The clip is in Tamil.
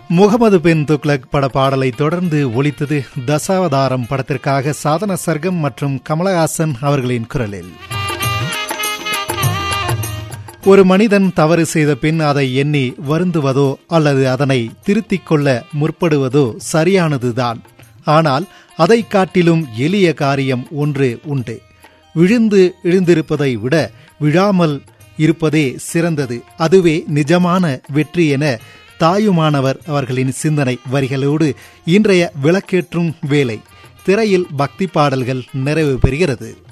முகமது பின் துக்லக் பட பாடலை தொடர்ந்து ஒலித்தது தசாவதாரம் படத்திற்காக சாதன சர்க்கம் மற்றும் கமலஹாசன் அவர்களின் குரலில் ஒரு மனிதன் தவறு செய்த பின் அதை எண்ணி வருந்துவதோ அல்லது அதனை திருத்திக் கொள்ள முற்படுவதோ சரியானதுதான் ஆனால் அதை காட்டிலும் எளிய காரியம் ஒன்று உண்டு விழுந்து எழுந்திருப்பதை விட விழாமல் இருப்பதே சிறந்தது அதுவே நிஜமான வெற்றி என தாயுமானவர் அவர்களின் சிந்தனை வரிகளோடு இன்றைய விளக்கேற்றும் வேலை திரையில் பக்தி பாடல்கள் நிறைவு பெறுகிறது